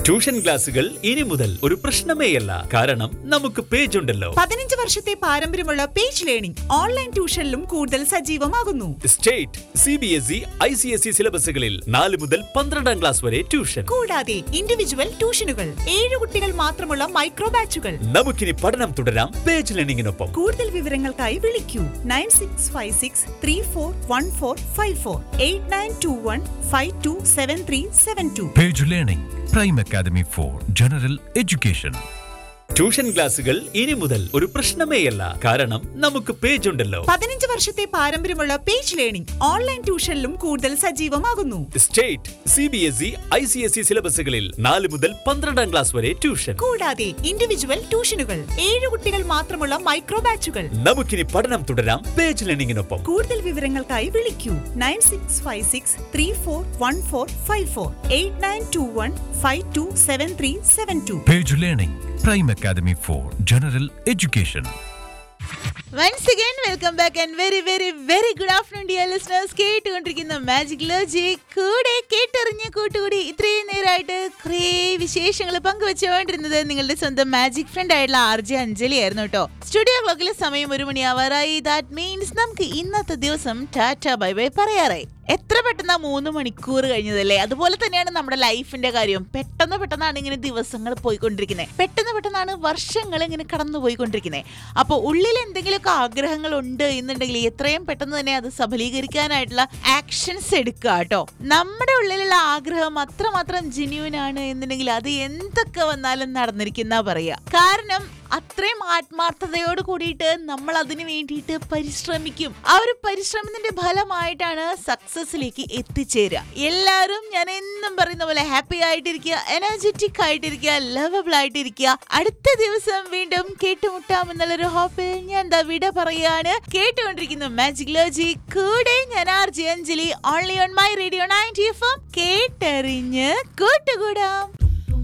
Tuition ക്ലാസുകൾ ഇനി മുതൽ ഒരു പ്രശ്നമേയല്ല കാരണം നമുക്ക് പേജ് ഉണ്ടല്ലോ പതിനഞ്ച് വർഷത്തെ പാരമ്പര്യമുള്ള പേജ് ലേണിംഗ് ഓൺലൈൻ ട്യൂഷനിലും കൂടുതൽ സജീവമാകുന്നു state C B S E I C S E സിലബസുകളിൽ നാല് മുതൽ പന്ത്രണ്ടാം ക്ലാസ് വരെ ട്യൂഷൻ കൂടാതെ ഇൻഡിവിജ്വൽ ട്യൂഷനുകൾ ഏഴ് കുട്ടികൾ മാത്രമുള്ള മൈക്രോ ബാച്ചുകൾ നമുക്കിനി പഠനം തുടരാം പേജ് ലേണിംഗിനൊപ്പം കൂടുതൽ വിവരങ്ങൾക്കായി വിളിക്കൂ nine six five six three four one four five four eight nine two one five two seven three seven two Page Learning, Prime Academy for General Education. Tuition ക്ലാസുകൾ ഇനി മുതൽ ഒരു പ്രശ്നമേയല്ല കാരണം നമുക്ക് പേജ് ഉണ്ടല്ലോ പതിനഞ്ച് വർഷത്തെ പാരമ്പര്യമുള്ള പേജ് ലേണിംഗ് ഓൺലൈൻ ട്യൂഷനിലും കൂടുതൽ സജീവമാകുന്നു state C B S E I C S E സിലബസുകളിൽ നാല് മുതൽ പന്ത്രണ്ടാം ക്ലാസ് വരെ ട്യൂഷൻ കൂടാതെ ഇൻഡിവിജ്വൽ ട്യൂഷനുകൾ ഏഴ് കുട്ടികൾ മാത്രമുള്ള മൈക്രോ ബാച്ചുകൾ നമുക്കിനി പഠനം തുടരാം പേജ് ലേണിംഗിനൊപ്പം കൂടുതൽ വിവരങ്ങൾക്കായി വിളിക്കൂ nine six five six three four one four five four eight nine two one five two seven three seven two Page Learning, Prime Academy for General Education. Once again welcome back and very very very good afternoon dear listeners കേട്ടുകൊണ്ടിരിക്കുന്ന magic ലോജി കൂടെ കേട്ടറിഞ്ഞ കൂട്ടുകൂടി ഇത്രയും നേരമായിട്ട് കുറേ വിശേഷങ്ങൾ പങ്കുവെച്ചുകൊണ്ടിരുന്നത് നിങ്ങളുടെ സ്വന്തം മാജിക് ഫ്രണ്ട് ആയിട്ടുള്ള ആർ ജെ അഞ്ജലി ആയിരുന്നു കേട്ടോ സ്റ്റുഡിയോ ക്ലോക്കിലെ സമയം ഒരു മണിയാവാറായി ദാറ്റ് മീൻസ് നമുക്ക് ഇന്നത്തെ ദിവസം ടാറ്റ ബൈ ബൈ പറയാറായി എത്ര പെട്ടെന്ന് മൂന്ന് മണിക്കൂർ കഴിഞ്ഞതല്ലേ അതുപോലെ തന്നെയാണ് നമ്മുടെ ലൈഫിന്റെ കാര്യം പെട്ടെന്ന് പെട്ടെന്നാണ് ഇങ്ങനെ ദിവസങ്ങൾ പോയിക്കൊണ്ടിരിക്കുന്നത് പെട്ടെന്ന് പെട്ടെന്നാണ് വർഷങ്ങൾ ഇങ്ങനെ കടന്നു പോയിക്കൊണ്ടിരിക്കുന്നത് അപ്പോൾ ഉള്ളിൽ എന്തെങ്കിലുമൊക്കെ ആഗ്രഹങ്ങൾ ഉണ്ട് എന്നുണ്ടെങ്കിൽ എത്രയും പെട്ടെന്ന് തന്നെ അത് സഫലീകരിക്കാനായിട്ടുള്ള ആക്ഷൻസ് എടുക്കുക കേട്ടോ നമ്മുടെ ഉള്ളിലുള്ള ആഗ്രഹം അത്രമാത്രം ജെന്യൂൻ ആണ് എന്നുണ്ടെങ്കിൽ അത് എന്തൊക്കെ വന്നാലും നടന്നിരിക്കുന്ന പറയാ കാരണം അത്രയും ആത്മാർത്ഥതയോട് കൂടിയിട്ട് നമ്മൾ അതിന് വേണ്ടിയിട്ട് പരിശ്രമിക്കും ആ ഒരു പരിശ്രമത്തിന്റെ ഫലമായിട്ടാണ് സക്സസിലേക്ക് എത്തിച്ചേരുക എല്ലാവരും ഞാൻ എന്നും പറയുന്ന പോലെ ഹാപ്പി ആയിട്ടിരിക്കുക എനർജറ്റിക് ആയിട്ടിരിക്കുക ലവബിൾ ആയിട്ടിരിക്കുക അടുത്ത ദിവസം വീണ്ടും കേട്ടുമുട്ടാം എന്നുള്ളൊരു ഹോപ്പിൽ ഞാൻ എന്താ വിട പറയാണ് കേട്ടുകൊണ്ടിരിക്കുന്നു മാജിക് ലോജി കൂടെ ഞാൻ R J Anjali only on my radio ninety F കേട്ടറിഞ്ഞ് കൂട്ടുകൂടാം